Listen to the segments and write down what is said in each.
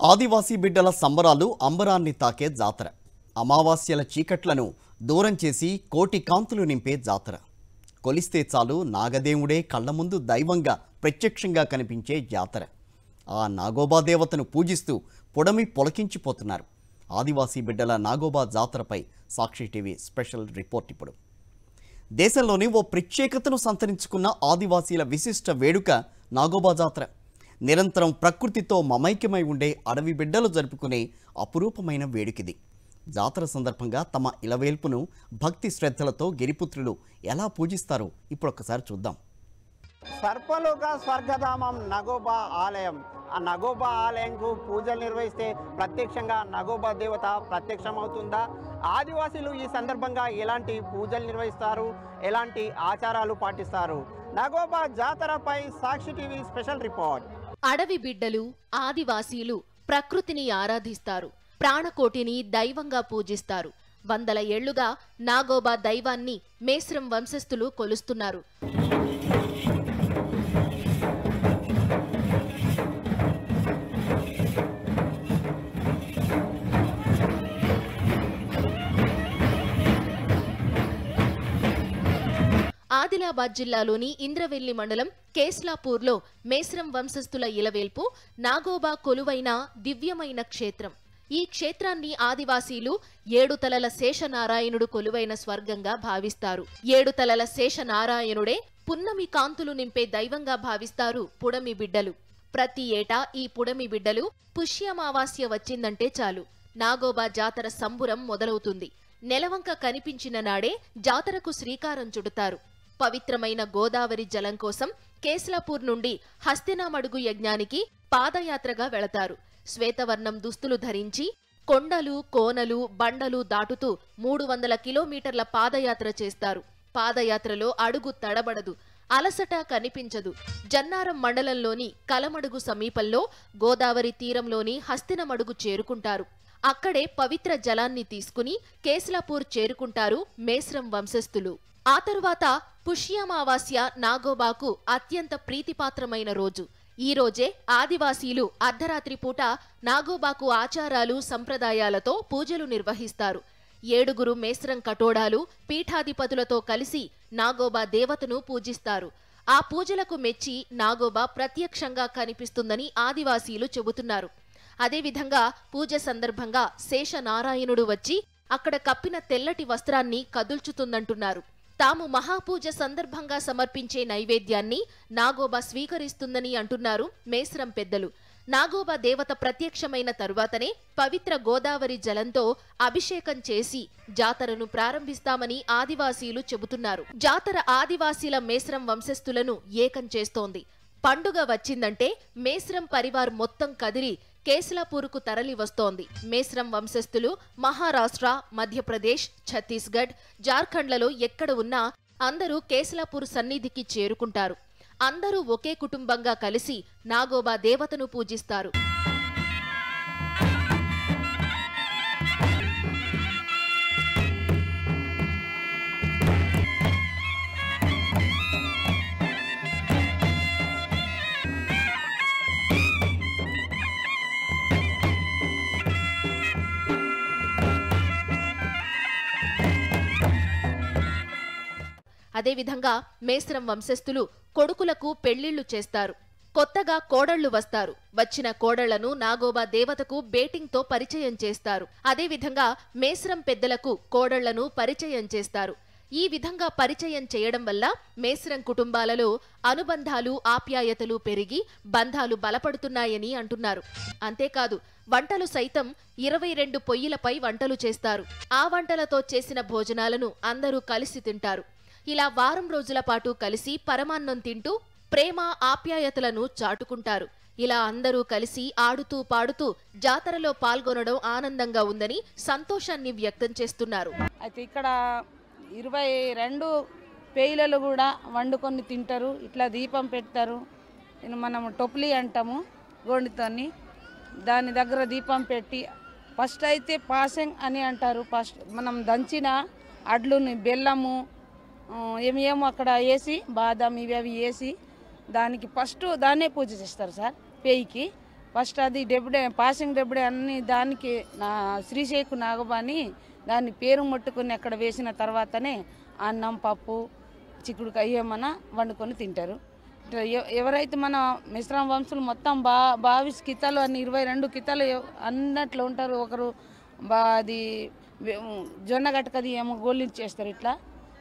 ఆదివాసీ బిడ్డల సంబరాలు అంబరాన్ని తాకే జాతర అమావాస్యల చీకట్లను దూరం చేసి కోటి కాంతులు నింపే జాతర కొలిస్తే చాలు నాగదేవుడే కళ్ళ ముందు దైవంగా ప్రత్యక్షంగా కనిపించే జాతర ఆ నాగోబా దేవతను పూజిస్తూ పొడమి పొలకించిపోతున్నారు ఆదివాసీ బిడ్డల నాగోబా జాతరపై సాక్షి టీవీ స్పెషల్ రిపోర్ట్ ఇప్పుడు దేశంలోని ఓ ప్రత్యేకతను సంతరించుకున్న ఆదివాసీల విశిష్ట వేడుక నాగోబా జాతర నిరంతరం ప్రకృతితో మమైక్యమై ఉండే అడవి బిడ్డలు జరుపుకునే అపురూపమైన వేడుకిది జాతర సందర్భంగా తమ ఇలవేల్పును భక్తి శ్రద్ధలతో గిరిపుత్రులు ఎలా పూజిస్తారో ఇప్పుడు ఒకసారి చూద్దాం సర్పలోక స్వర్గధామం నగోబా ఆలయం ఆ నగోబా ఆలయంకు పూజలు నిర్వహిస్తే ప్రత్యక్షంగా నగోబా దేవత ప్రత్యక్షమవుతుందా ఆదివాసీలు ఈ సందర్భంగా ఎలాంటి పూజలు నిర్వహిస్తారు ఎలాంటి ఆచారాలు పాటిస్తారు నగోబా జాతరపై సాక్షి టీవీ స్పెషల్ రిపోర్ట్ అడవి బిడ్డలు ఆదివాసీలు ప్రకృతిని ఆరాధిస్తారు ప్రాణకోటిని దైవంగా పూజిస్తారు వందల ఏళ్లుగా నాగోబా దైవాన్ని మేస్రం వంశస్థులు కొలుస్తున్నారు ఆదిలాబాద్ జిల్లాలోని ఇంద్రవెల్లి మండలం కేస్లాపూర్లో మేస్రం వంశస్థుల ఇలవేల్పు నాగోబా కొలువైన దివ్యమైన క్షేత్రం ఈ క్షేత్రాన్ని ఆదివాసీలు ఏడు తలల శేషనారాయణుడు కొలువైన స్వర్గంగా భావిస్తారు ఏడు తలల శేషనారాయణుడే పున్నమి కాంతులు నింపే దైవంగా భావిస్తారు పుడమి బిడ్డలు ప్రతి ఏటా ఈ పుడమి బిడ్డలు పుష్యమావాస్య వచ్చిందంటే చాలు నాగోబా జాతర సంబురం మొదలవుతుంది నెలవంక కనిపించిన నాడే జాతరకు శ్రీకారం చుడతారు పవిత్రమైన గోదావరి జలం కోసం కేస్లాపూర్ నుండి హస్తినామడుగు యజ్ఞానికి పాదయాత్రగా వెళతారు శ్వేతవర్ణం దుస్తులు ధరించి కొండలు కోనలు బండలు దాటుతూ మూడు వందల కిలోమీటర్ల పాదయాత్ర చేస్తారు పాదయాత్రలో అడుగు తడబడదు అలసట కనిపించదు జన్నారం మండలంలోని కలమడుగు సమీపంలో గోదావరి తీరంలోని హస్తినమడుగు చేరుకుంటారు అక్కడే పవిత్ర జలాన్ని తీసుకుని కేస్లాపూర్ చేరుకుంటారు మేస్రం వంశస్థులు ఆ తరువాత పుష్యమావాస్య నాగోబాకు అత్యంత ప్రీతిపాత్రమైన రోజు ఈ రోజే ఆదివాసీలు అర్ధరాత్రి పూట నాగోబాకు ఆచారాలు సంప్రదాయాలతో పూజలు నిర్వహిస్తారు ఏడుగురు మేస్రం కటోడాలు పీఠాధిపతులతో కలిసి నాగోబా దేవతను పూజిస్తారు ఆ పూజలకు మెచ్చి నాగోబా ప్రత్యక్షంగా కనిపిస్తుందని ఆదివాసీలు చెబుతున్నారు అదేవిధంగా పూజ సందర్భంగా శేషనారాయణుడు వచ్చి అక్కడ కప్పిన తెల్లటి వస్త్రాన్ని కదుల్చుతుందంటున్నారు తాము మహాపూజ సందర్భంగా సమర్పించే నైవేద్యాన్ని నాగోబా స్వీకరిస్తుందని అంటున్నారు మేస్రం పెద్దలు నాగోబా దేవత ప్రత్యక్షమైన తరువాతనే పవిత్ర గోదావరి జలంతో అభిషేకం చేసి జాతరను ప్రారంభిస్తామని ఆదివాసీలు చెబుతున్నారు జాతర ఆదివాసీల మేస్రం వంశస్థులను ఏకం చేస్తోంది పండుగ వచ్చిందంటే మేస్రం పరివార్ మొత్తం కదిలి కేస్లాపూర్కు తరలి వస్తోంది మేస్రం వంశస్థులు మహారాష్ట్ర మధ్యప్రదేశ్ ఛత్తీస్గఢ్ జార్ఖండ్లలో ఎక్కడ ఉన్నా అందరూ కేస్లాపూర్ సన్నిధికి చేరుకుంటారు అందరూ ఒకే కుటుంబంగా కలిసి నాగోబా దేవతను పూజిస్తారు అదేవిధంగా మేస్రం వంశస్థులు కొడుకులకు పెళ్లిళ్లు చేస్తారు కొత్తగా కోడళ్లు వస్తారు వచ్చిన కోడళ్లను నాగోబా దేవతకు బేటింగ్తో పరిచయం చేస్తారు అదేవిధంగా మేస్రం పెద్దలకు కోడళ్లను పరిచయం చేస్తారు ఈ విధంగా పరిచయం చేయడం వల్ల మేస్రం కుటుంబాలలో అనుబంధాలు ఆప్యాయతలు పెరిగి బంధాలు బలపడుతున్నాయని అంటున్నారు అంతేకాదు వంటలు సైతం ఇరవై రెండు పొయ్యిలపై వంటలు చేస్తారు ఆ వంటలతో చేసిన భోజనాలను అందరూ కలిసి తింటారు ఇలా వారం రోజుల పాటు కలిసి పరమాన్నం తింటూ ప్రేమ ఆప్యాయతలను చాటుకుంటారు ఇలా అందరూ కలిసి ఆడుతూ పాడుతూ జాతరలో పాల్గొనడం ఆనందంగా ఉందని సంతోషాన్ని వ్యక్తం చేస్తున్నారు అయితే ఇక్కడ ఇరవై రెండు పేయిలలు కూడా వండుకొని తింటారు ఇట్లా దీపం పెడతారు ఇది మనం టొప్లి అంటాము గోండితోని దాని దగ్గర దీపం పెట్టి ఫస్ట్ అయితే పాసెంగ్ అని అంటారు ఫస్ట్ మనం దంచిన అడ్లుని బెల్లము ఆ, ఏమి ఏమో అక్కడ వేసి బాదాం ఇవి అవి వేసి దానికి ఫస్ట్ దాన్నే పూజ చేస్తారు సార్ పేయికి ఫస్ట్ అది డెబ్డే పాసింగ్ డెబ్డే అన్ని దానికి నా శ్రీశేఖు నాగబాని దాన్ని పేరు ముట్టుకుని అక్కడ వేసిన తర్వాతనే అన్నం పప్పు చిక్కుడుకాయ ఏమన్నా వండుకొని తింటారు ఇట్లా ఎ- ఎవరైతే మన మిశ్రమ వంశులు మొత్తం బా బావిస్ కితాలు అన్ని ఇరవై రెండు కితాలు ఎవ- అన్నట్లు ఉంటారు ఒకరు బా అది వె- జొన్న గట్టకది ఏమో గోలించేస్తారు ఇట్లా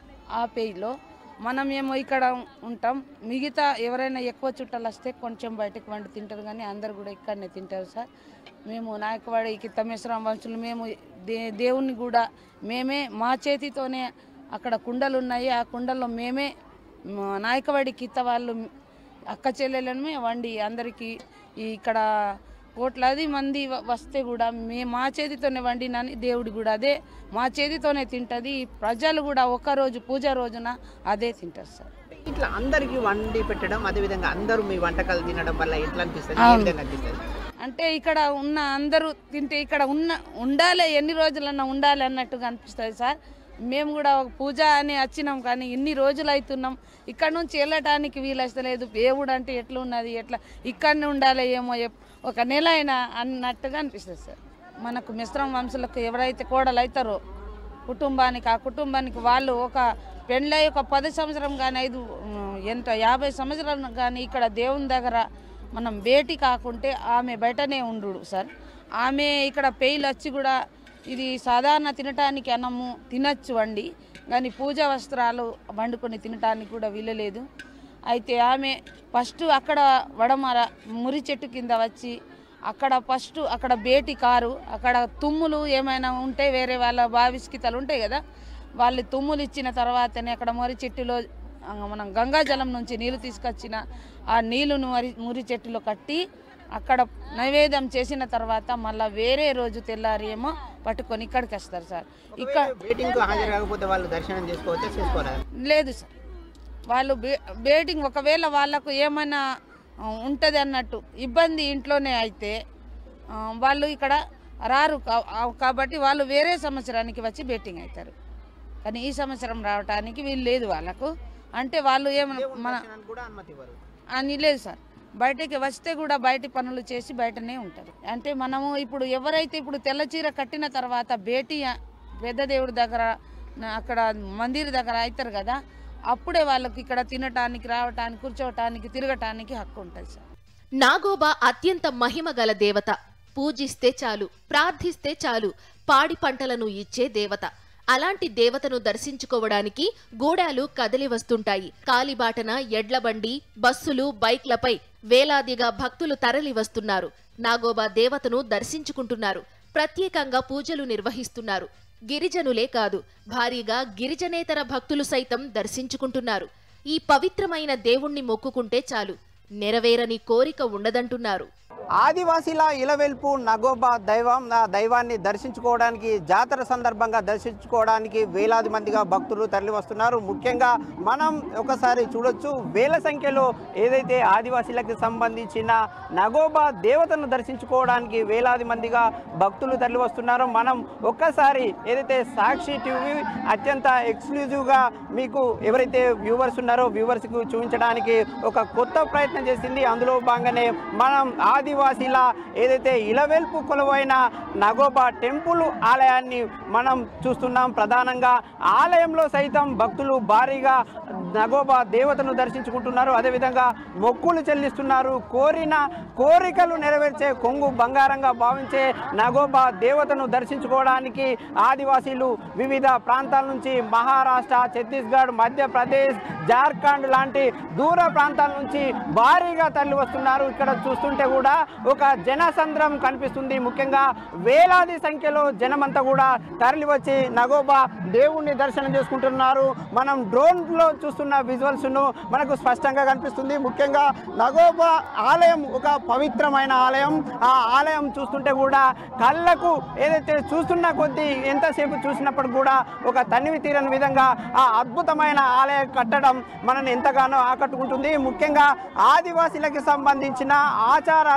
ఆ పేజ్లో మనం ఏమో ఇక్కడ ఉంటాం మిగతా ఎవరైనా ఎక్కువ చుట్టాలు వస్తే కొంచెం బయటకు వండి తింటారు కానీ అందరు కూడా ఇక్కడనే తింటారు సార్ మేము నాయకవాడి కిత్తమేశ్వరం వంశులు మేము దే దేవుణ్ణి కూడా మేమే మా చేతితోనే అక్కడ కుండలు ఉన్నాయి ఆ కుండల్లో మేమే మా నాయకవాడి కిత్త వాళ్ళు అక్క చెల్లెలను వండి అందరికీ ఈ ఇక్కడ కోట్లాది మంది వ- వస్తే కూడా మే మా చేతితోనే వండినని దేవుడు కూడా అదే మా చేతితోనే తింటుంది ప్రజలు కూడా ఒక్క రోజు పూజ రోజున అదే తింటారు సార్ ఇట్లా అందరికి వండి పెట్టడం అదే విధంగా అందరూ మీ వంటకాలు తినడం వల్ల ఎట్లా అనిపిస్తుంది ఏ అవును. విధంగా అనిపిస్తుంది అంటే ఇక్కడ ఉన్న అందరూ తింటే ఇక్కడ ఉన్న ఉండాలి ఎన్ని రోజులన్నా ఉండాలి అన్నట్టుగా అనిపిస్తుంది సార్ మేము కూడా ఒక పూజ అని వచ్చినాం కానీ ఇన్ని రోజులు అవుతున్నాం ఇక్కడ నుంచి వెళ్ళటానికి వీలస్తలేదు దేవుడు అంటే ఎట్లా ఉన్నది ఎట్లా ఇక్కడనే ఉండాలి ఏమో ఎప్- ఒక నెల అయినా అన్నట్టుగా అనిపిస్తుంది సార్ మనకు మిశ్రమ వంశులకు ఎవరైతే కోడలు అవుతారో కుటుంబానికి ఆ కుటుంబానికి వాళ్ళు ఒక పెళ్ళై ఒక పది సంవత్సరం కానీ ఐదు ఉమ్, ఎంత యాభై సంవత్సరాలు కానీ ఇక్కడ దేవుని దగ్గర మనం భేటీ కాకుంటే ఆమె బయటనే ఉండు సార్ ఆమె ఇక్కడ పెయిల్ వచ్చి కూడా ఇది సాధారణ తినటానికి అన్నము తినచ్చు వండి కానీ పూజా వస్త్రాలు వండుకొని తినటానికి కూడా వీలలేదు అయితే ఆమె ఫస్ట్ అక్కడ వడమర మురి చెట్టు కింద వచ్చి అక్కడ ఫస్ట్ అక్కడ బేటి కారు అక్కడ తుమ్ములు ఏమైనా ఉంటే వేరే వాళ్ళ బావిస్కితలు ఉంటాయి కదా వాళ్ళు తుమ్ములు ఇచ్చిన తర్వాతనే అక్కడ మురి చెట్టులో ఆ, మనం గంగా జలం నుంచి నీళ్లు తీసుకొచ్చిన ఆ నీళ్లను మరి మురి చెట్టులో కట్టి అక్కడ నైవేద్యం చేసిన తర్వాత మళ్ళీ వేరే రోజు తెల్లారి ఏమో పట్టుకొని ఇక్కడికి వస్తారు సార్ ఇక్కడ మీటింగ్ కు హాజరు కాకపోతే వాళ్ళు దర్శనం చేసుకోవచ్చా చేసుకోరా లేదు సార్ వాళ్ళు బే బేటింగ్ ఒకవేళ వాళ్ళకు ఏమైనా ఉంటుంది అన్నట్టు ఇబ్బంది ఇంట్లోనే అయితే ఆ, వాళ్ళు ఇక్కడ రారు కా- ఆ, కాబట్టి వాళ్ళు వేరే సంవత్సరానికి వచ్చి బేటింగ్ అవుతారు కానీ ఈ సంవత్సరం రావటానికి వీలు లేదు వాళ్ళకు అంటే వాళ్ళు ఏమన్నా మన దర్శనానికి కూడా అనుమతి ఇవ్వరు అని లేదు సార్ బయటికి వస్తే కూడా బయటి పనులు చేసి బయటనే ఉంటారు అంటే మనము ఇప్పుడు ఎవరైతే ఇప్పుడు తెల్ల చీర కట్టిన తర్వాత భేటీ పెద్ద దేవుడి దగ్గర నా- అక్కడ మందిర్ దగ్గర అవుతారు కదా అప్పుడే వాళ్ళకి ఇక్కడ తినటానికి రావటానికి కూర్చోవటానికి తిరగటానికి హక్కు ఉంటుంది సార్ నాగోబా అత్యంత మహిమ గల దేవత పూజిస్తే చాలు ప్రార్థిస్తే చాలు పాడి పంటలను ఇచ్చే దేవత అలాంటి దేవతను దర్శించుకోవడానికి గూడాలు కదలి వస్తుంటాయి కాలిబాటన ఎడ్లబండి బస్సులు బైక్లపై వేలాదిగా భక్తులు తరలి వస్తున్నారు నాగోబా దేవతను దర్శించుకుంటున్నారు ప్రత్యేకంగా పూజలు నిర్వహిస్తున్నారు గిరిజనులే కాదు భారీగా గిరిజనేతర భక్తులు సైతం దర్శించుకుంటున్నారు ఈ పవిత్రమైన దేవుణ్ణి మొక్కుకుంటే చాలు నెరవేరని కోరిక ఉండదంటున్నారు ఆదివాసీల ఇలవెల్పు నగోబా దైవం ఆ దైవాన్ని దర్శించుకోవడానికి జాతర సందర్భంగా దర్శించుకోవడానికి వేలాది మందిగా భక్తులు తరలి వస్తున్నారు ముఖ్యంగా మనం ఒకసారి చూడొచ్చు వేల సంఖ్యలో ఏదైతే ఆదివాసీలకు సంబంధించిన నగోబా దేవతను దర్శించుకోవడానికి వేలాది మందిగా భక్తులు తరలి వస్తున్నారు మనం ఒక్కసారి ఏదైతే సాక్షి టీవీ అత్యంత ఎక్స్క్లూజివ్గా మీకు ఎవరైతే వ్యూవర్స్ ఉన్నారో వ్యూవర్స్కి చూపించడానికి ఒక కొత్త ప్రయత్నం చేసింది అందులో భాగంగానే మనం ఆదివాసీల ఏదైతే ఇలవెల్పు కొలువైన నగోబా టెంపుల్ ఆలయాన్ని మనం చూస్తున్నాం ప్రధానంగా ఆలయంలో సైతం భక్తులు భారీగా నగోబా దేవతను దర్శించుకుంటున్నారు అదేవిధంగా మొక్కులు చెల్లిస్తున్నారు కోరిన కోరికలు నెరవేర్చే కొంగు బంగారంగా భావించే నగోబా దేవతను దర్శించుకోవడానికి ఆదివాసీలు వివిధ ప్రాంతాల నుంచి మహారాష్ట్ర ఛత్తీస్గఢ్ మధ్యప్రదేశ్ జార్ఖండ్ లాంటి దూర ప్రాంతాల నుంచి భారీగా తరలి వస్తున్నారు ఇక్కడ చూస్తుంటే కూడా ఒక జనసంద్రం కనిపిస్తుంది ముఖ్యంగా వేలాది సంఖ్యలో జనమంతా కూడా తరలి వచ్చి నగోబా దేవుణ్ణి దర్శనం చేసుకుంటున్నారు మనం డ్రోన్లో చూస్తున్న విజువల్స్ మనకు స్పష్టంగా కనిపిస్తుంది ముఖ్యంగా నగోబా ఆలయం ఒక పవిత్రమైన ఆలయం ఆ ఆలయం చూస్తుంటే కూడా కళ్ళకు ఏదైతే చూస్తున్న కొద్దీ ఎంతసేపు చూసినప్పుడు కూడా ఒక తనివి తీరని విధంగా ఆ అద్భుతమైన ఆలయ కట్టడం మనల్ని ఎంతగానో ఆకట్టుకుంటుంది ముఖ్యంగా ఆదివాసీలకు సంబంధించిన ఆచారాల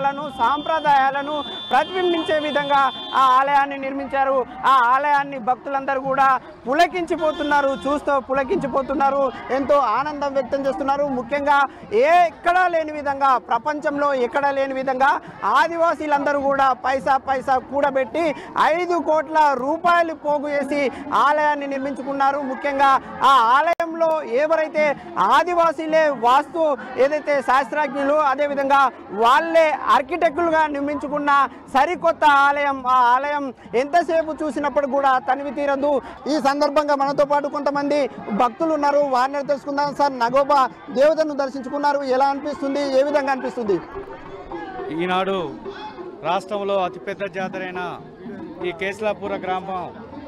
ఆచారాలను సాంప్రదాయాలను ప్రతిబింబించే విధంగా ఆ ఆలయాన్ని నిర్మించారు ఆ ఆలయాన్ని భక్తులందరూ కూడా పులకించిపోతున్నారు చూస్తూ పులకించిపోతున్నారు ఎంతో ఆనందం వ్యక్తం చేస్తున్నారు ముఖ్యంగా ఏ ఎక్కడా లేని విధంగా ప్రపంచంలో ఎక్కడా లేని విధంగా ఆదివాసీలందరూ కూడా పైసా పైసా కూడబెట్టి ఐదు కోట్ల రూపాయలు పోగు చేసి ఆలయాన్ని నిర్మించుకున్నారు ముఖ్యంగా ఆ ఆలయంలో ఎవరైతే ఆదివాసీలే వాస్తు ఏదైతే శాస్త్రజ్ఞులు అదేవిధంగా వాళ్ళే ఆర్కిటెక్టులుగా నిర్మించుకున్న సరికొత్త ఆలయం ఆ ఆలయం ఎంతసేపు చూసినప్పుడు కూడా తనివి తీరదు ఈ సందర్భంగా మనతో పాటు కొంతమంది భక్తులు ఉన్నారు వారిని తెలుసుకుందాం సార్ నగోబా దేవతను దర్శించుకున్నారు ఎలా అనిపిస్తుంది ఏ విధంగా అనిపిస్తుంది ఈనాడు రాష్ట్రంలో అతిపెద్ద జాతర అయిన ఈ కేశలాపుర గ్రామం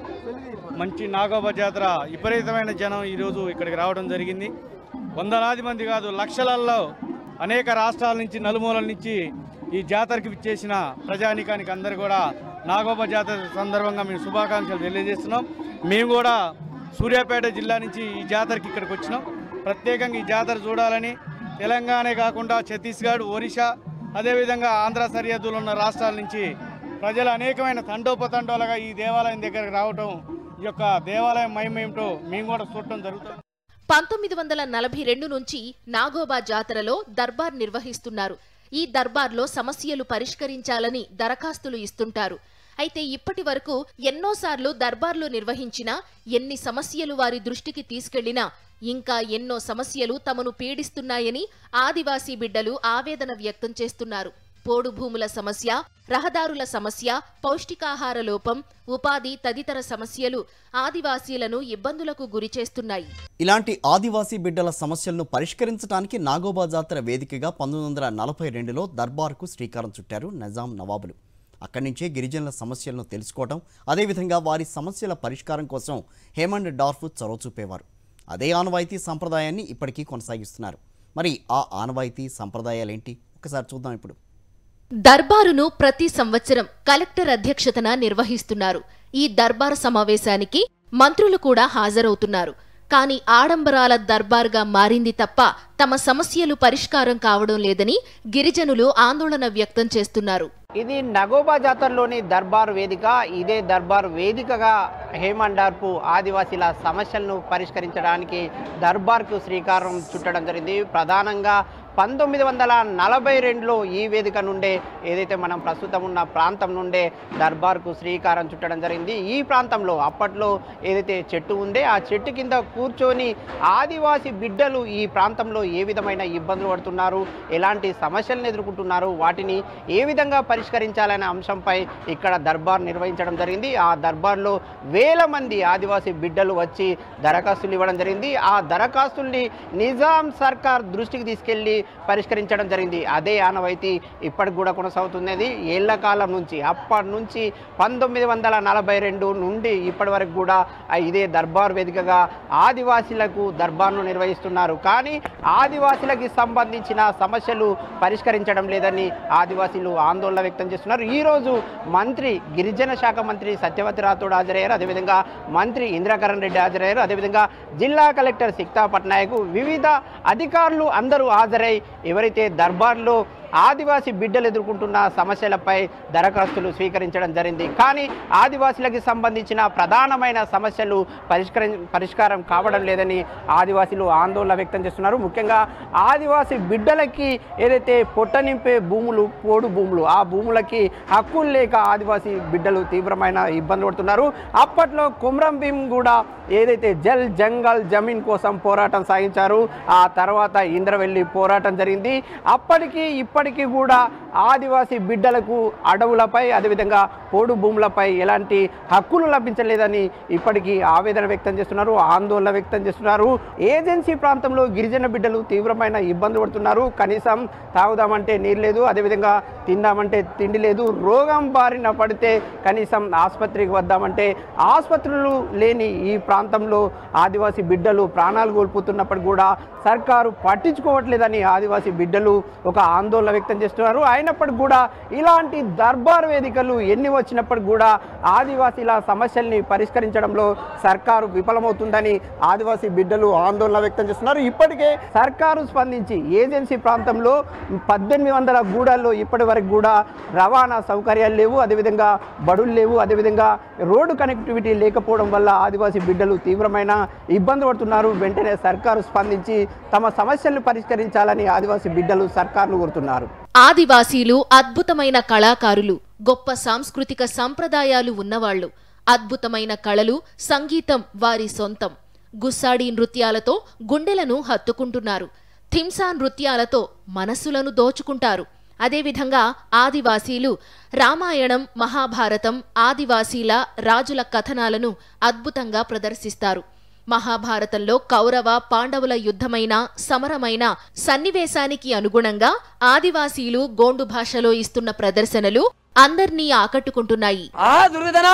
మంచి నాగోబ జాతర విపరీతమైన జనం ఈరోజు ఇక్కడికి రావడం జరిగింది వందలాది మంది కాదు లక్షలలో అనేక రాష్ట్రాల నుంచి నలుమూలల నుంచి ఈ జాతరకి విచ్చేసిన ప్రజానికానికి అందరు కూడా నాగోబ జాతర సందర్భంగా మేము శుభాకాంక్షలు తెలియజేస్తున్నాం మేము కూడా సూర్యాపేట జిల్లా నుంచి ఈ జాతరకి ఇక్కడికి వచ్చినాం ప్రత్యేకంగా ఈ జాతర చూడాలని తెలంగాణే కాకుండా ఛత్తీస్గఢ్ ఒరిస్సా అదేవిధంగా ఆంధ్ర సరిహద్దులు ఉన్న రాష్ట్రాల నుంచి ప్రజలు అనేకమైన తండోపతండోలుగా ఈ దేవాలయం దగ్గరకు రావటం ఈ యొక్క దేవాలయం మహిమేమిటో మేము కూడా చూడటం జరుగుతుంది పంతొమ్మిది వందల నలభై రెండు నుంచి నాగోబా జాతరలో దర్బార్ నిర్వహిస్తున్నారు ఈ దర్బార్లో సమస్యలు పరిష్కరించాలని దరఖాస్తులు ఇస్తుంటారు అయితే ఇప్పటి వరకు ఎన్నోసార్లు దర్బార్లు నిర్వహించినా ఎన్ని సమస్యలు వారి దృష్టికి తీసుకెళ్లినా ఇంకా ఎన్నో సమస్యలు తమను పీడిస్తున్నాయని ఆదివాసీ బిడ్డలు ఆవేదన వ్యక్తం చేస్తున్నారు పోడు భూముల సమస్య రహదారుల సమస్య పౌష్టికాహార లోపం ఉపాధి తదితర సమస్యలు ఆదివాసీలను ఇబ్బందులకు గురిచేస్తున్నాయి ఇలాంటి ఆదివాసీ బిడ్డల సమస్యలను పరిష్కరించడానికి నాగోబా జాతర వేదికగా పంతొమ్మిది వందల నలభై రెండులో దర్బార్కు శ్రీకారం చుట్టారు నిజాం నవాబులు అక్కడి నుంచే గిరిజనుల సమస్యలను తెలుసుకోవడం అదేవిధంగా వారి సమస్యల పరిష్కారం కోసం హేమండ్ డార్ఫ్ చొరవ చూపేవారు అదే ఆనవాయితీ సంప్రదాయాన్ని ఇప్పటికీ కొనసాగిస్తున్నారు మరి ఆ ఆనవాయితీ సంప్రదాయాలేంటి ఒకసారి చూద్దాం ఇప్పుడు దర్బారును ప్రతి సంవత్సరం కలెక్టర్ అధ్యక్షతన నిర్వహిస్తున్నారు ఈ దర్బార్ సమావేశానికి మంత్రులు కూడా హాజరవుతున్నారు కానీ ఆడంబరాల దర్బార్గా మారింది తప్ప తమ సమస్యలు పరిష్కారం కావడం లేదని గిరిజనులు ఆందోళన వ్యక్తం చేస్తున్నారు ఇది నగోబా జాతరలోని దర్బార్ వేదిక ఇదే దర్బార్ వేదికగా హేమండార్పు ఆదివాసీల సమస్యలను పరిష్కరించడానికి దర్బార్కు శ్రీకారం చుట్టడం జరిగింది ప్రధానంగా పంతొమ్మిది వందల నలభై రెండులో ఈ వేదిక నుండే ఏదైతే మనం ప్రస్తుతం ఉన్న ప్రాంతం నుండే దర్బార్కు శ్రీకారం చుట్టడం జరిగింది ఈ ప్రాంతంలో అప్పట్లో ఏదైతే చెట్టు ఉందే ఆ చెట్టు కింద కూర్చొని ఆదివాసీ బిడ్డలు ఈ ప్రాంతంలో ఏ విధమైన ఇబ్బందులు పడుతున్నారు ఎలాంటి సమస్యలను ఎదుర్కొంటున్నారు వాటిని ఏ విధంగా పరిష్కరించాలనే అంశంపై ఇక్కడ దర్బార్ నిర్వహించడం జరిగింది ఆ దర్బార్లో వేల మంది ఆదివాసీ బిడ్డలు వచ్చి దరఖాస్తులు ఇవ్వడం జరిగింది ఆ దరఖాస్తుల్ని నిజాం సర్కార్ దృష్టికి తీసుకెళ్లి పరిష్కరించడం జరిగింది అదే ఆనవాయితీ ఇప్పటికి కూడా కొనసాగుతున్నది ఏళ్ల కాలం నుంచి అప్పటి నుంచి పంతొమ్మిది వందల నలభై రెండు నుండి ఇప్పటి వరకు కూడా ఆ ఇదే దర్బార్ వేదికగా ఆదివాసీలకు దర్బార్ను నిర్వహిస్తున్నారు కానీ ఆదివాసీలకి సంబంధించిన సమస్యలు పరిష్కరించడం లేదని ఆదివాసీలు ఆందోళన వ్యక్తం చేస్తున్నారు ఈరోజు మంత్రి గిరిజన శాఖ మంత్రి సత్యవతి రాథోడ్ హాజరయ్యారు అదేవిధంగా మంత్రి ఇంద్రకరణ్ రెడ్డి హాజరయ్యారు అదేవిధంగా జిల్లా కలెక్టర్ సిక్తా పట్నాయక్ వివిధ అధికారులు అందరూ హాజరై ఎవరైతే దర్బార్లో ఆదివాసీ బిడ్డలు ఎదుర్కొంటున్న సమస్యలపై దరఖాస్తులు స్వీకరించడం జరిగింది కానీ ఆదివాసీలకు సంబంధించిన ప్రధానమైన సమస్యలు పరిష్కరి పరిష్కారం కావడం లేదని ఆదివాసీలు ఆందోళన వ్యక్తం చేస్తున్నారు ముఖ్యంగా ఆదివాసీ బిడ్డలకి ఏదైతే పొట్ట నింపే భూములు పోడు భూములు ఆ భూములకి హక్కులు లేక ఆదివాసీ బిడ్డలు తీవ్రమైన ఇబ్బందులు పడుతున్నారు అప్పట్లో కుమ్రం భీం కూడా ఏదైతే జల్ జంగల్ జమీన్ కోసం పోరాటం సాగించారు ఆ తర్వాత ఇంద్రవెల్లి పోరాటం జరిగింది అప్పటికి ఇప్పటికీ కూడా ఆదివాసీ బిడ్డలకు అడవులపై అదేవిధంగా పోడు భూములపై ఎలాంటి హక్కులు లభించలేదని ఇప్పటికీ ఆవేదన వ్యక్తం చేస్తున్నారు ఆందోళన వ్యక్తం చేస్తున్నారు ఏజెన్సీ ప్రాంతంలో గిరిజన బిడ్డలు తీవ్రమైన ఇబ్బందులు పడుతున్నారు కనీసం తాగుదామంటే నీరు లేదు అదేవిధంగా తిందామంటే తిండి లేదు రోగం బారిన పడితే కనీసం ఆసుపత్రికి వద్దామంటే ఆసుపత్రులు లేని ఈ ప్రాంతంలో ఆదివాసీ బిడ్డలు ప్రాణాలు కోల్పోతున్నప్పుడు కూడా సర్కారు పట్టించుకోవట్లేదని ఆదివాసీ బిడ్డలు ఒక ఆందోళన వ్యక్తం చేస్తున్నారు అయినా అయినప్పటికి కూడా ఇలాంటి దర్బార్ వేదికలు ఎన్ని వచ్చినప్పటికి కూడా ఆదివాసీల సమస్యల్ని పరిష్కరించడంలో సర్కారు విఫలమవుతుందని ఆదివాసీ బిడ్డలు ఆందోళన వ్యక్తం చేస్తున్నారు ఇప్పటికే సర్కారు స్పందించి ఏజెన్సీ ప్రాంతంలో పద్దెనిమిది వందల గూడాల్లో ఇప్పటి వరకు కూడా రవాణా సౌకర్యాలు లేవు అదేవిధంగా బడులు లేవు అదేవిధంగా రోడ్డు కనెక్టివిటీ లేకపోవడం వల్ల ఆదివాసీ బిడ్డలు తీవ్రమైన ఇబ్బంది పడుతున్నారు వెంటనే సర్కారు స్పందించి తమ సమస్యలను పరిష్కరించాలని ఆదివాసీ బిడ్డలు సర్కారును కోరుతున్నారు ఆదివాసీలు అద్భుతమైన కళాకారులు గొప్ప సాంస్కృతిక సంప్రదాయాలు ఉన్నవాళ్లు అద్భుతమైన కళలు సంగీతం వారి సొంతం గుస్సాడి నృత్యాలతో గుండెలను హత్తుకుంటున్నారు థింసా నృత్యాలతో మనస్సులను దోచుకుంటారు అదేవిధంగా ఆదివాసీలు రామాయణం మహాభారతం ఆదివాసీల రాజుల కథనాలను అద్భుతంగా ప్రదర్శిస్తారు మహాభారతంలో కౌరవ పాండవుల యుద్ధమైన సమరమైన సన్నివేశానికి అనుగుణంగా ఆదివాసీలు గోండు భాషలో ఇస్తున్న ప్రదర్శనలు అందర్నీ ఆకట్టుకుంటున్నాయి ಆ ದುರ್ಯೋಧನ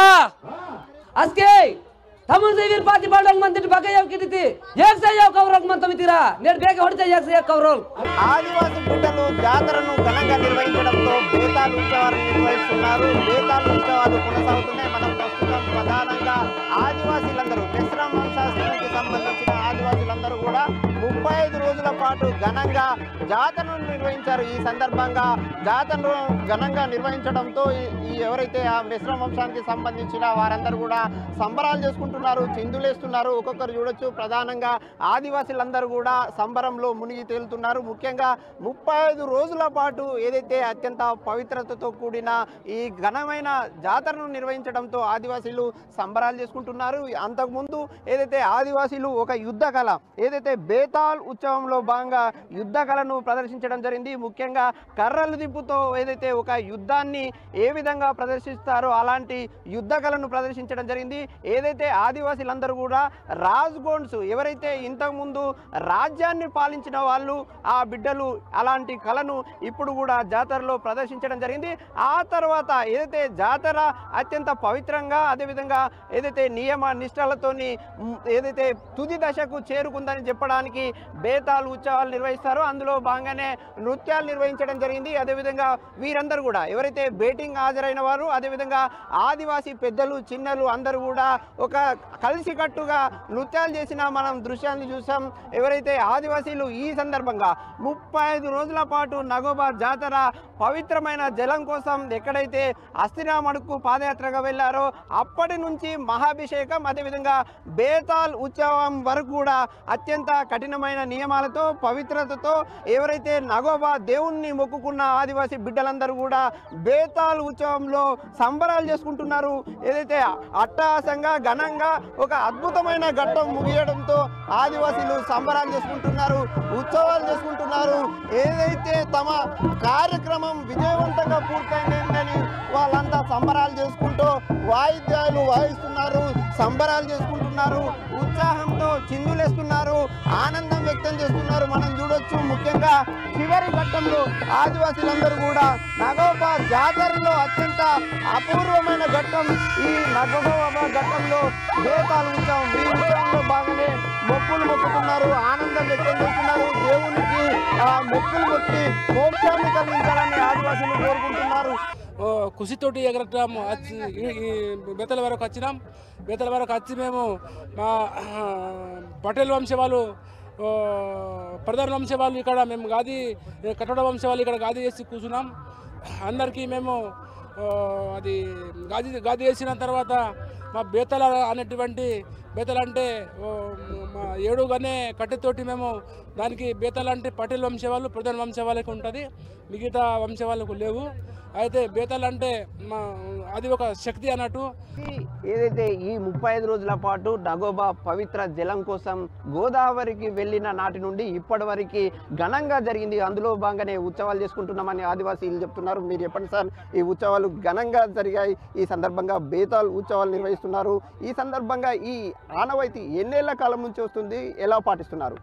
ಅಸ್ಕೆ ತಮ್ಮನ್ ಸೇವಿರ್ ಪಾತಿ ಬಾಳಂಗ್ ಮಂದಿಟ್ ಬಗ ಯಾವ ಕಿಡಿತಿ ಏಕ್ ಸೈ ಯಾವ ಕೌರಲ್ ಮಂತ ಮಿತಿರಾ ನೇರ್ ಬೇಗ ಹೊಡಿತೆ ಏಕ್ ಸೈ ಯಾವ ಕೌರಲ್ ఆదివాసీ బిడ్డలు జాతరను ఘనంగా నిర్వహించడంతో బేతాలు ఉత్సవాలు నిర్వహిస్తున్నారు బేతాలు ఉత్సవాలు కొనసాగుతున్నాయి మనం ప్రస్తుతం ప్రధానంగా ఆదివాసీలందరూ మిశ్రమ వంశాస్త్రానికి సంబంధించిన ఆదివాసీలందరూ కూడా ముప్పై ఐదు రోజుల పాటు ఘనంగా జాతరను నిర్వహించారు ఈ సందర్భంగా జాతరను ఘనంగా నిర్వహించడంతో ఈ- ఈ ఎవరైతే ఆ మిశ్రమ వంశానికి సంబంధించిన వారందరూ కూడా సంబరాలు చేసుకుంటున్నారు చిందులేస్తున్నారు ఒక్కొక్కరు చూడొచ్చు ప్రధానంగా ఆదివాసీలందరూ కూడా సంబరంలో మునిగి తేలుతున్నారు ముఖ్యంగా ముప్పై ఐదు రోజుల పాటు ఏదైతే అత్యంత పవిత్రతతో కూడిన ఈ ఘనమైన జాతరను నిర్వహించడంతో ఆదివాసీలు సంబరాలు చేసుకుంటున్నారు అంతకుముందు ఏదైతే ఆదివాసీలు ఒక యుద్ధ కళ ఏదైతే బేతాల్ ఉత్సవంలో భాగంగా యుద్ధ కళను ప్రదర్శించడం జరిగింది ముఖ్యంగా కర్రలు దింపుతో ఏదైతే ఒక యుద్ధాన్ని ఏ విధంగా ప్రదర్శిస్తారో అలాంటి యుద్ధ కళను ప్రదర్శించడం జరిగింది ఏదైతే ఆదివాసీలందరూ కూడా రాజ్ గోండ్స్ ఎవరైతే ఇంతకుముందు రాజ్యాన్ని పాలించిన వాళ్ళు ఆ బిడ్డలు అలాంటి కళను ఇప్పుడు కూడా జాతరలో ప్రదర్శించడం జరిగింది ఆ తర్వాత ఏదైతే జాతర అత్యంత పవిత్రంగా అదేవిధంగా ఏదైతే నియమ నిష్టలతోని మ్, ఏదైతే తుది దశకు చేరుకుందని చెప్పడానికి బేతాలు ఉత్సవాలు నిర్వహిస్తారో అందులో భాగంగానే నృత్యాలు నిర్వహించడం జరిగింది అదేవిధంగా వీరందరూ కూడా ఎవరైతే బేటింగ్ హాజరైన వారు అదేవిధంగా ఆదివాసీ పెద్దలు చిన్నలు అందరూ కూడా ఒక కలిసికట్టుగా నృత్యాలు చేసిన మనం దృశ్యాన్ని చూసాం ఎవరైతే ఆదివాసీలు ఈ సందర్భంగా ముప్పై ఐదు రోజుల పాటు నగోబా జాతర పవిత్రమైన జలం కోసం ఎక్కడైతే అస్థిరామడుకు పాదయాత్రగా వెళ్ళారో అప్పటి నుంచి మహాభిషేకం అదేవిధంగా బేతాల్ ఉత్సవం వరకు కూడా అత్యంత కఠినమైన నియమాలతో పవిత్రతతో ఎవరైతే నగోబా దేవుణ్ణి మొక్కుకున్న ఆదివాసీ బిడ్డలందరూ కూడా బేతాల్ ఉత్సవంలో సంబరాలు చేసుకుంటున్నారు ఏదైతే అట్టహాసంగా ఘనంగా ఒక అద్భుతమైన ఘట్టం ముగియడంతో ఆదివాసీలు సంబరాలు చేసుకుంటున్నారు ఉత్సవాలు చేసుకుంటున్నారు ఏదైతే తమ కార్యక్రమం విజయవంతంగా పూర్తయిందని వాళ్ళంతా సంబరాలు చేసుకుంటూ వాయిద్యాలు వాయిస్తున్నారు సంబరాలు చేసుకుంటున్నారు ఉత్సాహంతో చిందులేస్తున్నారు ఆనందం వ్యక్తం చేస్తున్నారు మనం చూడొచ్చు ముఖ్యంగా చివరి ఘట్టంలో ఆదివాసీలందరూ కూడా నగోబా జాతరలో అత్యంత అపూర్వమైన ఘట్టం ఈ నగోబా ఘట్టంలో బేతాలు ఉత్సవం ఈ ఉత్సవంలో బాగానే మొక్కులు మొక్కుతున్నారు ఆనందం వ్యక్తం చేస్తున్నారు దేవునికి ఆ మొక్కులు మొక్కి మోక్షాన్ని కలిగించాలని ఆదివాసీలు కోరుకుంటున్నారు ఓ, ఖుషితోటి ఎగరటం వచ్చి ఈ- ఈ బేతల వరకు వచ్చినాం బేతల వరకు వచ్చి మేము మా ఆ, పటేల్ వంశ వాళ్ళు ఓ, ప్రధాన వంశ వాళ్ళు ఇక్కడ మేము గాది కట్టడ వంశ వాళ్ళు ఇక్కడ గాది చేసి కూర్చున్నాం అందరికీ మేము ఓ, అది గాది గాది వేసిన తర్వాత మా బేతల అనేటువంటి బేతల అంటే ఓ, మా ఏడుగానే కట్టెతోటి మేము దానికి బేతల అంటే పటేల్ వంశ వాళ్ళు ప్రధాన వంశ వాళ్ళకి ఉంటుంది మిగతా వంశ వాళ్ళకు లేవు అయితే బేతల్ అంటే మా అది ఒక శక్తి అన్నట్టు ఈ ఏదైతే ఈ ముప్పై ఐదు రోజుల పాటు నగోబా పవిత్ర జలం కోసం గోదావరికి వెళ్ళిన నాటి నుండి ఇప్పటి వరకు ఘనంగా జరిగింది అందులో భాగంగానే ఉత్సవాలు చేసుకుంటున్నామని ఆదివాసీలు చెప్తున్నారు మీరు చెప్పండి సార్ ఈ ఉత్సవాలు ఘనంగా జరిగాయి ఈ సందర్భంగా బేతాల్ ఉత్సవాలు నిర్వహిస్తున్నారు ఈ సందర్భంగా ఈ ఆనవాయితీ ఎన్నేళ్ల కాలం నుంచి వస్తుంది ఎలా పాటిస్తున్నారు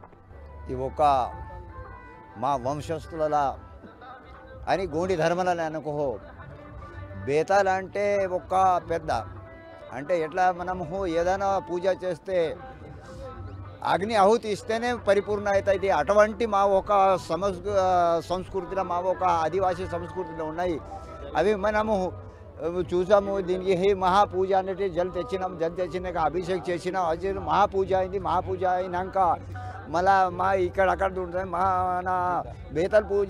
ఈ ఒక మా వంశస్థుల అని గోండి ధర్మలని అనుకో బేతాలు అంటే ఒక పెద్ద అంటే ఎట్లా మనము ఏదైనా పూజ చేస్తే అగ్ని ఆహుతి ఇస్తేనే పరిపూర్ణ అవుతుంది అటువంటి మా ఒక సమస్ సంస్కృతిలో మా ఒక ఆదివాసీ సంస్కృతిలో ఉన్నాయి అవి మనము ఆ, చూసాము దీనికి హే మహాపూజ అనేది జల్ తెచ్చినాం జల్ తెచ్చినాక అభిషేక్ చేసినాం అది మహాపూజ అయింది మహాపూజ అయినాక మళ్ళా మా ఇక్కడ అక్కడ ఉంటుంది మన బేతల్ పూజ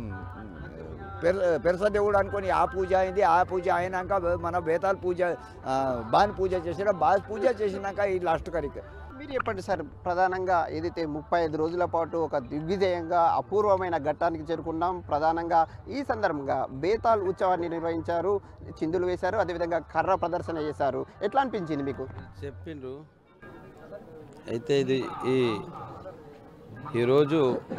పెర పెరస దేవుడు అనుకొని ఆ పూజ అయింది ఆ పూజ అయినాక మన బేతాల్ పూజ ఆ, బాన్ పూజ చేసిన బాస్ పూజ చేసినాక ఈ లాస్ట్ కరిక మీరు చెప్పండి సార్ ప్రధానంగా ఏదైతే ముప్పై ఐదు రోజుల పాటు ఒక దిగ్విజయంగా అపూర్వమైన ఘట్టానికి చేరుకున్నాం ప్రధానంగా ఈ సందర్భంగా బేతాల్ ఉత్సవాన్ని నిర్వహించారు చిందులు వేశారు అదేవిధంగా కర్ర ప్రదర్శన చేశారు ఎట్లా అనిపించింది మీకు చెప్పిండ్రు అయితే ఇది ఈ ఈరోజు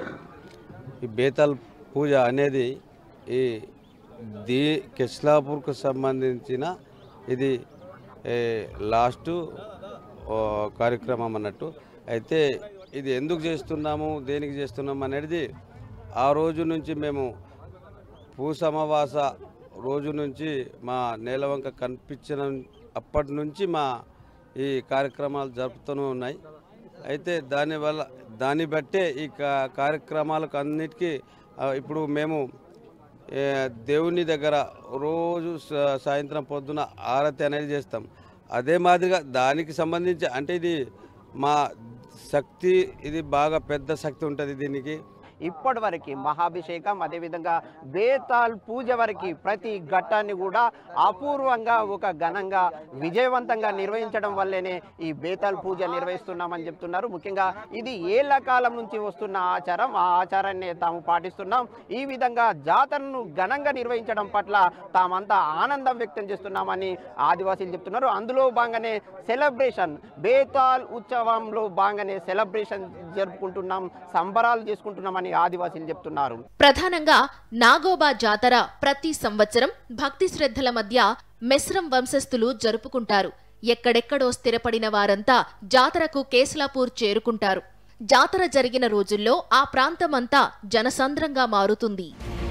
ఈ బేతాల్ పూజ అనేది ఈ దీ కెస్లాపూర్కు సంబంధించిన ఇది ఏ, లాస్ట్ ఓ, కార్యక్రమం అన్నట్టు అయితే ఇది ఎందుకు చేస్తున్నాము దేనికి చేస్తున్నాము అనేది ఆ రోజు నుంచి మేము పూసమావాస రోజు నుంచి మా నేలవంక కనిపించిన అప్పటి నుంచి మా ఈ కార్యక్రమాలు జరుపుతూనే ఉన్నాయి అయితే దానివల్ల దాన్ని బట్టే ఈ కా- కార్యక్రమాలకు అన్నిటికీ ఆ, ఇప్పుడు మేము ఏ, దేవుని దగ్గర రోజు సా- సాయంత్రం పొద్దున ఆరతి అనేది చేస్తాం అదే మాదిరిగా దానికి సంబంధించి అంటే ఇది మా శక్తి ఇది బాగా పెద్ద శక్తి ఉంటుంది దీనికి ఇప్పటి వరకు మహాభిషేకం అదేవిధంగా బేతాల్ పూజ వరకు ప్రతి ఘట్టాన్ని కూడా అపూర్వంగా ఒక ఘనంగా విజయవంతంగా నిర్వహించడం వల్లేనే ఈ బేతాల్ పూజ నిర్వహిస్తున్నామని చెప్తున్నారు ముఖ్యంగా ఇది ఏళ్ల కాలం నుంచి వస్తున్న ఆచారం ఆ ఆచారాన్ని తాము పాటిస్తున్నాం ఈ విధంగా జాతరను ఘనంగా నిర్వహించడం పట్ల తామంతా ఆనందం వ్యక్తం చేస్తున్నామని ఆదివాసీలు చెప్తున్నారు అందులో భాగంగానే సెలబ్రేషన్ బేతాల్ ఉత్సవంలో భాగంగానే సెలబ్రేషన్ జరుపుకుంటున్నాం సంబరాలు చేసుకుంటున్నామని ఆదివాసీలు చెప్తున్నారు ప్రధానంగా నాగోబా జాతర ప్రతి సంవత్సరం భక్తి శ్రద్ధల మధ్య మెస్రం వంశస్థులు జరుపుకుంటారు ఎక్కడెక్కడో స్థిరపడిన వారంతా జాతరకు కేస్లాపూర్ చేరుకుంటారు జాతర జరిగిన రోజుల్లో ఆ ప్రాంతమంతా జనసంద్రంగా మారుతుంది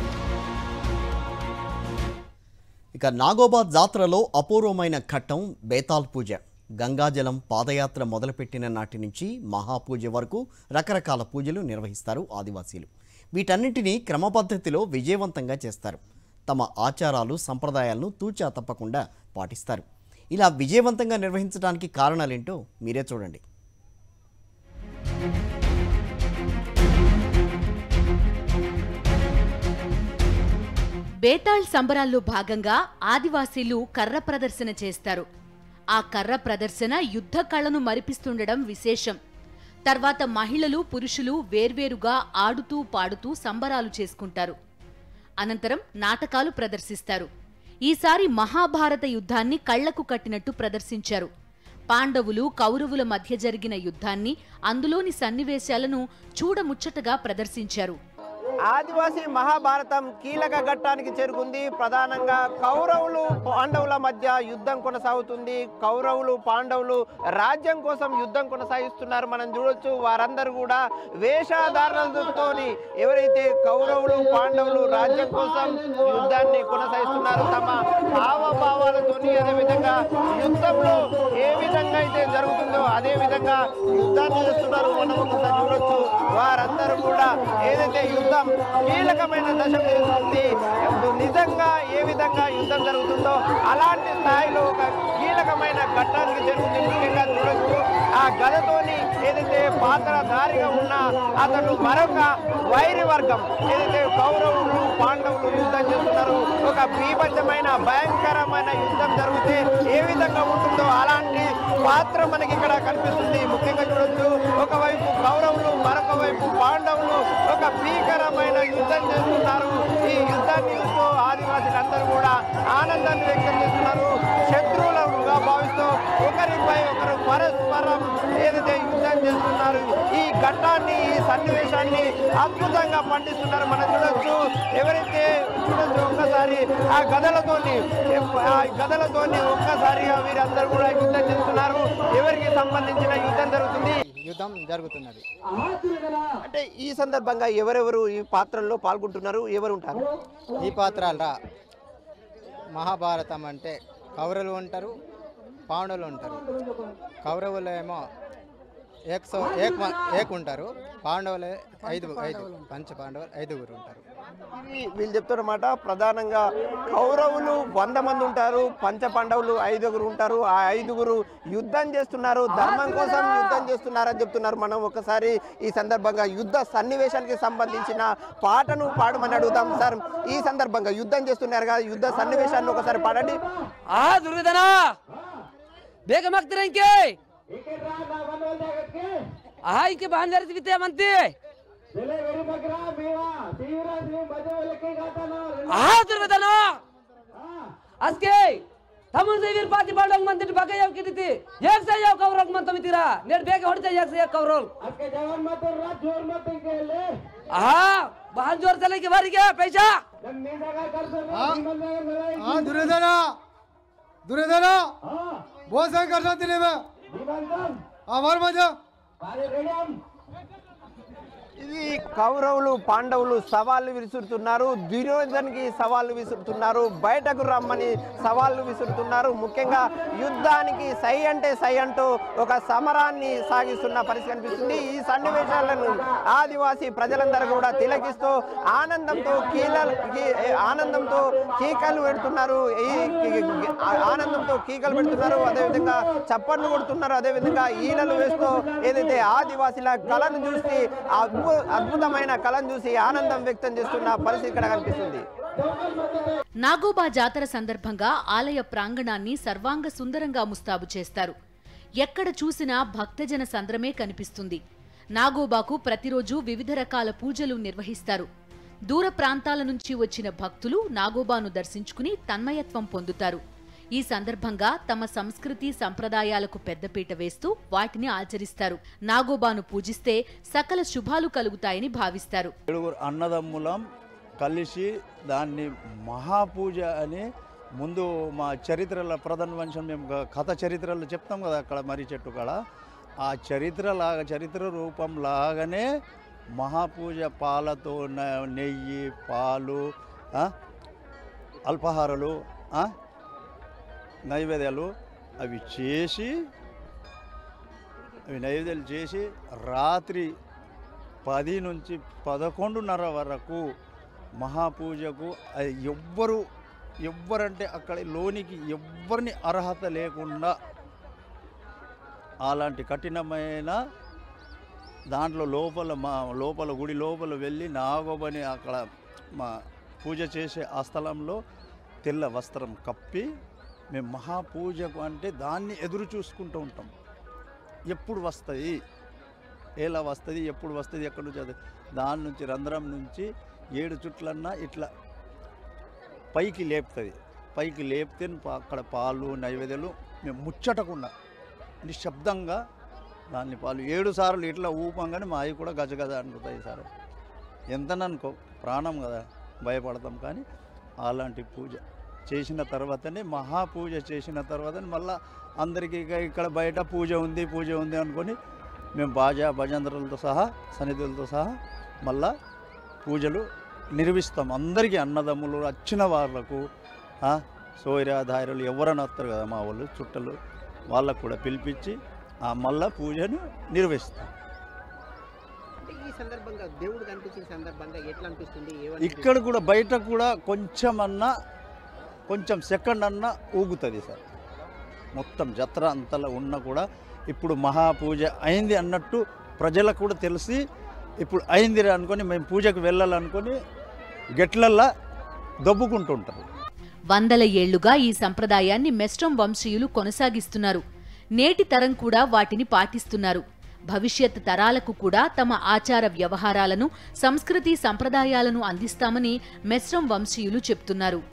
ఇక నాగోబా జాతరలో అపూర్వమైన ఘట్టం బేతాల్ పూజ గంగాజలం పాదయాత్ర మొదలుపెట్టిన నాటి నుంచి మహాపూజ వరకు రకరకాల పూజలు నిర్వహిస్తారు ఆదివాసీలు వీటన్నింటినీ క్రమపద్ధతిలో విజయవంతంగా చేస్తారు తమ ఆచారాలు సంప్రదాయాలను తూచా తప్పకుండా పాటిస్తారు ఇలా విజయవంతంగా నిర్వహించడానికి కారణాలేంటో మీరే చూడండి బేతాళ్ సంబరాల్లో భాగంగా ఆదివాసీలు కర్ర ప్రదర్శన చేస్తారు ఆ కర్ర ప్రదర్శన యుద్ధ కళను మరిపిస్తుండడం విశేషం తర్వాత మహిళలు పురుషులు వేర్వేరుగా ఆడుతూ పాడుతూ సంబరాలు చేసుకుంటారు అనంతరం నాటకాలు ప్రదర్శిస్తారు ఈసారి మహాభారత యుద్ధాన్ని కళ్లకు కట్టినట్టు ప్రదర్శించారు పాండవులు కౌరవుల మధ్య జరిగిన యుద్ధాన్ని అందులోని సన్నివేశాలను చూడముచ్చటగా ప్రదర్శించారు ఆదివాసీ మహాభారతం కీలక ఘట్టానికి చేరుకుంది ప్రధానంగా కౌరవులు పాండవుల మధ్య యుద్ధం కొనసాగుతుంది కౌరవులు పాండవులు రాజ్యం కోసం యుద్ధం కొనసాగిస్తున్నారు మనం చూడొచ్చు వారందరూ కూడా వేషధారణలతో ఎవరైతే కౌరవులు పాండవులు రాజ్యం కోసం యుద్ధాన్ని కొనసాగిస్తున్నారు తమ హావభావాలతోని అదేవిధంగా యుద్ధంలో ఏ విధంగా అయితే జరుగుతుందో అదే విధంగా యుద్ధాన్ని చేస్తున్నారు మనం ఒకసారి చూడొచ్చు వారందరూ కూడా ఏదైతే యుద్ధం కీలకమైన దశ జరుగుతుంది నిజంగా ఏ విధంగా యుద్ధం జరుగుతుందో అలాంటి స్థాయిలో ఒక కీలకమైన ఘట్టానికి జరుగుతుంది ముఖ్యంగా చూడొచ్చు ఆ గదతోని ఏదైతే పాత్రధారిగా ఉన్న అతను మరొక వైరి వర్గం ఏదైతే కౌరవులు పాండవులు యుద్ధం చేస్తున్నారు ఒక బీభత్సమైన భయంకరమైన యుద్ధం జరిగితే ఏ విధంగా ఉంటుందో అలాంటి పాత్ర మనకి ఇక్కడ కనిపిస్తుంది ముఖ్యంగా చూడొచ్చు ఒకవైపు కౌరవులు మరొక వైపు పాండవులు ఒక భీకరమైన యుద్ధం చేస్తున్నారు ఈ యుద్ధాన్ని చూస్తూ ఆదివాసులందరూ కూడా ఆనందాన్ని వ్యక్తం చేస్తున్నారు శత్రువులుగా భావిస్తూ ఒకరిపై ఒకరు పరస్పరం ఏదైతే యుద్ధం చేస్తున్నారు ఈ ఘట్టాన్ని ఈ సన్నివేశాన్ని అద్భుతంగా పండిస్తున్నారు మనం చూడొచ్చు ఎవరైతే చూడొచ్చు ఒక్కసారి ఆ గదలతోని ఆ గదలతోని ఒక్కసారిగా వీరందరూ కూడా యుద్ధం చేస్తున్నారు ఎవరికి సంబంధించిన యుద్ధం జరుగుతుంది యుద్ధం జరుగుతున్నది అంటే ఈ సందర్భంగా ఎవరెవరు ఈ పాత్రల్లో పాల్గొంటున్నారు ఎవరు ఉంటారు ఈ పాత్రల మహాభారతం అంటే కౌరవులు ఉంటారు పాండవులు ఉంటారు కౌరవులు ఏమో ఏక్ సో ఏక్ మ- ఏక్ ఉంటారు పాండవులే ఐదు ఐదు పంచ పాండవులు ఐదుగురు ఉంటారు ఇది వీళ్ళు చెప్తున్నమాట ప్రధానంగా కౌరవులు వంద మంది ఉంటారు పంచ పాండవులు ఐదుగురు ఉంటారు ఆ ఐదుగురు యుద్ధం చేస్తున్నారు ధర్మం కోసం యుద్ధం చేస్తున్నారని చెప్తున్నారు మనం ఒకసారి ఈ సందర్భంగా యుద్ధ సన్నివేశానికి సంబంధించిన పాటను పాడమని అడుగుతాం సార్ ఈ సందర్భంగా యుద్ధం చేస్తున్నారు కదా యుద్ధ సన్నివేశాన్ని ఒకసారి పాడండి ఆ దుర్యోధన ಬೇಗ ಮಗ್ತಿರಂಕೆ ಆ ಇಂಕೆ ಬಾಂಧರ ವಿದ್ಯೆ ಮಂತಿ ಆ ದುರ್ಯೋಧನ ಅಸ್ಕೆ ತಮ್ಮನ ದೇವಿರ್ ಪಾತಿ ಬಾಳಂಗ್ ಮಂತಿ ಬಗ ಯಾವ ಕಿಡಿತಿ ಏಕ್ ಸೈ ಯಾವ ಕೌರವ್ ಮಂತ ಮಿತಿರಾ ನೇಡ್ ಬೇಗ ಹೊಡಿತ ಏಕ್ ಸೈ ಯಾವ ಕೌರವ್ ಆ ಬಾನ್ ಜೋರ್ ತಲೆಗೆ ಬಾರಿಗೆ ಪೈಸಾ हाँ दुर्योधन दुर्योधन बहुत संग कर सकते नहीं मैं हमार मजा ఇది కౌరవులు పాండవులు సవాళ్ళు విసురుతున్నారు దుర్యోధన్కి సవాళ్ళు విసురుతున్నారు బయటకు రమ్మని సవాళ్ళు విసురుతున్నారు ముఖ్యంగా యుద్ధానికి సై అంటే సై అంటూ ఒక సమరాన్ని సాగిస్తున్న పరిస్థితి కనిపిస్తుంది ఈ సన్నివేశాలను ఆదివాసీ ప్రజలందరూ కూడా తిలకిస్తూ ఆనందంతో కీల కీ- ఆనందంతో కీకలు పెడుతున్నారు ఈ ఈ- ఆనందంతో కీకలు పెడుతున్నారు అదేవిధంగా చప్పట్లు కొడుతున్నారు అదేవిధంగా ఈలలు వేస్తూ ఏదైతే ఆదివాసీల కళను చూసి అద్భు అద్భుతమైన కళను చూసి ఆనందం వ్యక్తం చేస్తున్న పరిస్థితి ఇక్కడ కనిపిస్తుంది నాగోబా జాతర సందర్భంగా ఆలయ ప్రాంగణాన్ని సర్వాంగ సుందరంగా ముస్తాబు చేస్తారు ఎక్కడ చూసినా భక్తజన సంద్రమే కనిపిస్తుంది నాగోబాకు ప్రతిరోజు వివిధ రకాల పూజలు నిర్వహిస్తారు దూర ప్రాంతాల నుంచి వచ్చిన భక్తులు నాగోబాను దర్శించుకుని తన్మయత్వం పొందుతారు ఈ సందర్భంగా తమ సంస్కృతి సంప్రదాయాలకు పెద్దపీట వేస్తూ వాటిని ఆచరిస్తారు నాగోబాను పూజిస్తే సకల శుభాలు కలుగుతాయని భావిస్తారు ఏడుగురు అన్నదమ్ములం కలిసి దాన్ని మహాపూజ అని ముందు మా చరిత్రల ప్రధాన వంశం మేము గ- కథ చరిత్రలు చెప్తాం కదా అక్కడ మర్రి చెట్టు కాడ ఆ చరిత్ర లాగా చరిత్ర రూపం లాగానే మహాపూజ పాలతో న- నెయ్యి పాలు ఆ, అల్పాహారాలు ఆ, నైవేద్యాలు అవి చేసి అవి నైవేద్యాలు చేసి రాత్రి పది నుంచి పదకొండున్నర వరకు మహాపూజకు అది ఎవ్వరు ఎవ్వరంటే అక్కడ లోనికి ఎవ్వరిని అర్హత లేకుండా అలాంటి కఠినమైన దాంట్లో లోపల మా లోపల గుడి లోపల వెళ్ళి నాగోబని అక్కడ మా పూజ చేసే ఆ స్థలంలో తెల్ల వస్త్రం కప్పి మేము మహాపూజకు అంటే దాన్ని ఎదురు చూసుకుంటూ ఉంటాం ఎప్పుడు వస్తాయి ఎలా వస్తుంది ఎప్పుడు వస్తుంది ఎక్కడి నుంచి అది దాని నుంచి రంధ్రం నుంచి ఏడు చుట్లన్నా ఇట్లా పైకి లేపుతుంది పైకి లేపితే పా- అక్కడ పాలు నైవేద్యాలు మేము ముచ్చటకుండా నిశ్శబ్దంగా దాన్ని పాలు ఏడు సార్లు ఇట్లా ఊపంగానే మా అవి కూడా గజగజ అనుకుతాయి సార్ ఎంతననుకో ప్రాణం కదా భయపడతాం కానీ అలాంటి పూజ చేసిన తర్వాతనే మహాపూజ చేసిన తర్వాతనే మళ్ళీ అందరికీ ఇక ఇక్కడ బయట పూజ ఉంది పూజ ఉంది అనుకొని మేము బాజా భజంత్రులతో సహా సన్నిధులతో సహా మళ్ళా పూజలు నిర్వహిస్తాం అందరికీ అన్నదమ్ములు వచ్చిన వాళ్ళకు సోయరాధారులు ఎవరైనా వస్తారు కదా మా వాళ్ళు చుట్టలు వాళ్ళకు కూడా పిలిపించి ఆ మళ్ళా పూజను నిర్వహిస్తాం అంటే ఈ సందర్భంగా దేవుడు కనిపించిన సందర్భంగా ఎట్లా అనిపిస్తుంది ఏమనిపిస్తుంది? ఇక్కడ కూడా బయట కూడా కొంచెం అన్నా కొంచెం సెకండ్ అన్నా ఊగుతుంది సార్ మొత్తం జత్ర అంతలో ఉన్న కూడా ఇప్పుడు మహాపూజ అయింది అన్నట్టు ప్రజలకు కూడా తెలిసి ఇప్పుడు అయింది అనుకొని మేము పూజకు వెళ్ళాలనుకొని గెట్లల్లా దొబ్బుకుంటుంటారు వందల ఏళ్లుగా ఈ సంప్రదాయాన్ని మెస్ట్రం వంశీయులు కొనసాగిస్తున్నారు నేటి తరం కూడా వాటిని పాటిస్తున్నారు భవిష్యత్ తరాలకు కూడా తమ ఆచార వ్యవహారాలను సంస్కృతి సంప్రదాయాలను అందిస్తామని మెస్ట్రం వంశీయులు చెప్తున్నారు